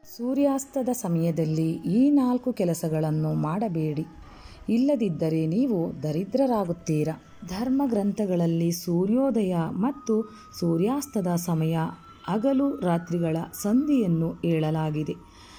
ಸೂರ್ಯಾಸ್ತದ ಸಮಯದಲ್ಲಿ ಈ ನಾಲ್ಕು ಕೆಲಸಗಳನ್ನು ಮಾಡಬೇಡಿ ಇಲ್ಲದಿದ್ದರೆ ನೀವು ದರಿದ್ರರಾಗುತ್ತೀರಾ ಧರ್ಮ ಗ್ರಂಥಗಳಲ್ಲಿ ಸೂರ್ಯೋದಯ ಮತ್ತು ಸೂರ್ಯಾಸ್ತದ ಸಮಯ ಹಗಲು ರಾತ್ರಿಗಳ ಸಂಧಿಯನ್ನು ಹೇಳಲಾಗಿದೆ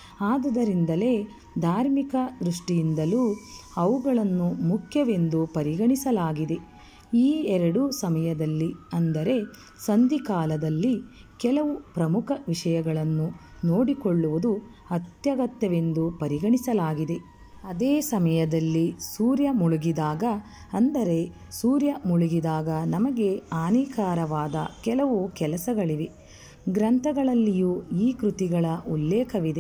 ಆದುದರಿಂದಲೇ ಧಾರ್ಮಿಕ ದೃಷ್ಟಿಯಿಂದಲೂ ಅವುಗಳನ್ನು ಮುಖ್ಯವೆಂದು ಪರಿಗಣಿಸಲಾಗಿದೆ ಈ ಎರಡು ಸಮಯದಲ್ಲಿ ಅಂದರೆ ಸಂಧಿಕಾಲದಲ್ಲಿ ಕೆಲವು ಪ್ರಮುಖ ವಿಷಯಗಳನ್ನು ನೋಡಿಕೊಳ್ಳುವುದು ಅತ್ಯಗತ್ಯವೆಂದು ಪರಿಗಣಿಸಲಾಗಿದೆ ಅದೇ ಸಮಯದಲ್ಲಿ ಸೂರ್ಯ ಮುಳುಗಿದಾಗ ಅಂದರೆ ಸೂರ್ಯ ಮುಳುಗಿದಾಗ ನಮಗೆ ಹಾನಿಕಾರವಾದ ಕೆಲವು ಕೆಲಸಗಳಿವೆ ಗ್ರಂಥಗಳಲ್ಲಿಯೂ ಈ ಕೃತಿಗಳ ಉಲ್ಲೇಖವಿದೆ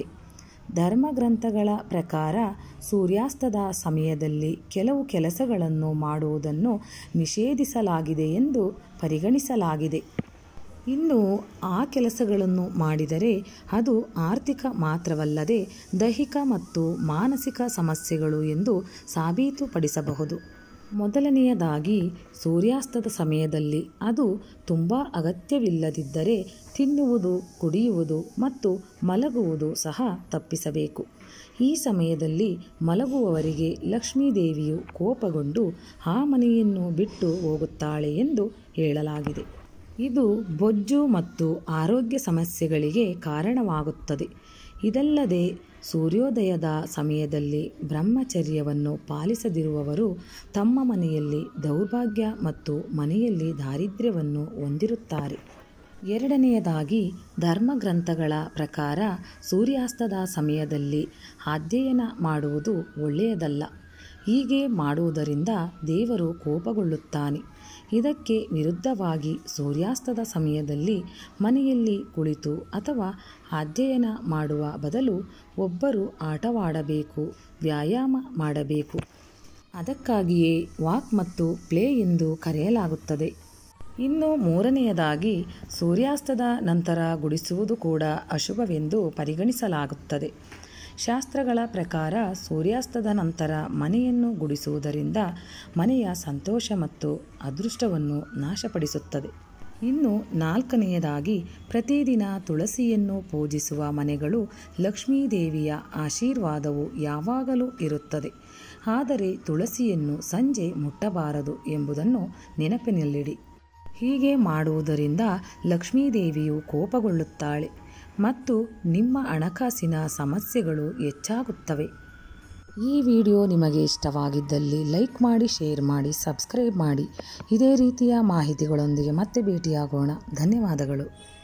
ಧರ್ಮಗ್ರಂಥಗಳ ಪ್ರಕಾರ ಸೂರ್ಯಾಸ್ತದ ಸಮಯದಲ್ಲಿ ಕೆಲವು ಕೆಲಸಗಳನ್ನು ಮಾಡುವುದನ್ನು ನಿಷೇಧಿಸಲಾಗಿದೆ ಎಂದು ಪರಿಗಣಿಸಲಾಗಿದೆ ಇನ್ನು ಆ ಕೆಲಸಗಳನ್ನು ಮಾಡಿದರೆ ಅದು ಆರ್ಥಿಕ ಮಾತ್ರವಲ್ಲದೆ ದೈಹಿಕ ಮತ್ತು ಮಾನಸಿಕ ಸಮಸ್ಯೆಗಳು ಎಂದು ಸಾಬೀತುಪಡಿಸಬಹುದು ಮೊದಲನೆಯದಾಗಿ ಸೂರ್ಯಾಸ್ತದ ಸಮಯದಲ್ಲಿ ಅದು ತುಂಬ ಅಗತ್ಯವಿಲ್ಲದಿದ್ದರೆ ತಿನ್ನುವುದು ಕುಡಿಯುವುದು ಮತ್ತು ಮಲಗುವುದು ಸಹ ತಪ್ಪಿಸಬೇಕು ಈ ಸಮಯದಲ್ಲಿ ಮಲಗುವವರಿಗೆ ಲಕ್ಷ್ಮೀದೇವಿಯು ಕೋಪಗೊಂಡು ಆ ಮನೆಯನ್ನು ಬಿಟ್ಟು ಹೋಗುತ್ತಾಳೆ ಎಂದು ಹೇಳಲಾಗಿದೆ ಇದು ಬೊಜ್ಜು ಮತ್ತು ಆರೋಗ್ಯ ಸಮಸ್ಯೆಗಳಿಗೆ ಕಾರಣವಾಗುತ್ತದೆ ಇದಲ್ಲದೆ ಸೂರ್ಯೋದಯದ ಸಮಯದಲ್ಲಿ ಬ್ರಹ್ಮಚರ್ಯವನ್ನು ಪಾಲಿಸದಿರುವವರು ತಮ್ಮ ಮನೆಯಲ್ಲಿ ದೌರ್ಭಾಗ್ಯ ಮತ್ತು ಮನೆಯಲ್ಲಿ ದಾರಿದ್ರ್ಯವನ್ನು ಹೊಂದಿರುತ್ತಾರೆ ಎರಡನೆಯದಾಗಿ ಧರ್ಮಗ್ರಂಥಗಳ ಪ್ರಕಾರ ಸೂರ್ಯಾಸ್ತದ ಸಮಯದಲ್ಲಿ ಅಧ್ಯಯನ ಮಾಡುವುದು ಒಳ್ಳೆಯದಲ್ಲ ಹೀಗೆ ಮಾಡುವುದರಿಂದ ದೇವರು ಕೋಪಗೊಳ್ಳುತ್ತಾನೆ ಇದಕ್ಕೆ ವಿರುದ್ಧವಾಗಿ ಸೂರ್ಯಾಸ್ತದ ಸಮಯದಲ್ಲಿ ಮನೆಯಲ್ಲಿ ಕುಳಿತು ಅಥವಾ ಅಧ್ಯಯನ ಮಾಡುವ ಬದಲು ಒಬ್ಬರು ಆಟವಾಡಬೇಕು ವ್ಯಾಯಾಮ ಮಾಡಬೇಕು ಅದಕ್ಕಾಗಿಯೇ ವಾಕ್ ಮತ್ತು ಪ್ಲೇ ಎಂದು ಕರೆಯಲಾಗುತ್ತದೆ ಇನ್ನು ಮೂರನೆಯದಾಗಿ ಸೂರ್ಯಾಸ್ತದ ನಂತರ ಗುಡಿಸುವುದು ಕೂಡ ಅಶುಭವೆಂದು ಪರಿಗಣಿಸಲಾಗುತ್ತದೆ ಶಾಸ್ತ್ರಗಳ ಪ್ರಕಾರ ಸೂರ್ಯಾಸ್ತದ ನಂತರ ಮನೆಯನ್ನು ಗುಡಿಸುವುದರಿಂದ ಮನೆಯ ಸಂತೋಷ ಮತ್ತು ಅದೃಷ್ಟವನ್ನು ನಾಶಪಡಿಸುತ್ತದೆ ಇನ್ನು ನಾಲ್ಕನೆಯದಾಗಿ ಪ್ರತಿದಿನ ತುಳಸಿಯನ್ನು ಪೂಜಿಸುವ ಮನೆಗಳು ಲಕ್ಷ್ಮೀದೇವಿಯ ಆಶೀರ್ವಾದವು ಯಾವಾಗಲೂ ಇರುತ್ತದೆ ಆದರೆ ತುಳಸಿಯನ್ನು ಸಂಜೆ ಮುಟ್ಟಬಾರದು ಎಂಬುದನ್ನು ನೆನಪಿನಲ್ಲಿಡಿ ಹೀಗೆ ಮಾಡುವುದರಿಂದ ಲಕ್ಷ್ಮೀದೇವಿಯು ಕೋಪಗೊಳ್ಳುತ್ತಾಳೆ ಮತ್ತು ನಿಮ್ಮ ಹಣಕಾಸಿನ ಸಮಸ್ಯೆಗಳು ಹೆಚ್ಚಾಗುತ್ತವೆ ಈ ವಿಡಿಯೋ ನಿಮಗೆ ಇಷ್ಟವಾಗಿದ್ದಲ್ಲಿ ಲೈಕ್ ಮಾಡಿ ಶೇರ್ ಮಾಡಿ ಸಬ್ಸ್ಕ್ರೈಬ್ ಮಾಡಿ ಇದೇ ರೀತಿಯ ಮಾಹಿತಿಗಳೊಂದಿಗೆ ಮತ್ತೆ ಭೇಟಿಯಾಗೋಣ ಧನ್ಯವಾದಗಳು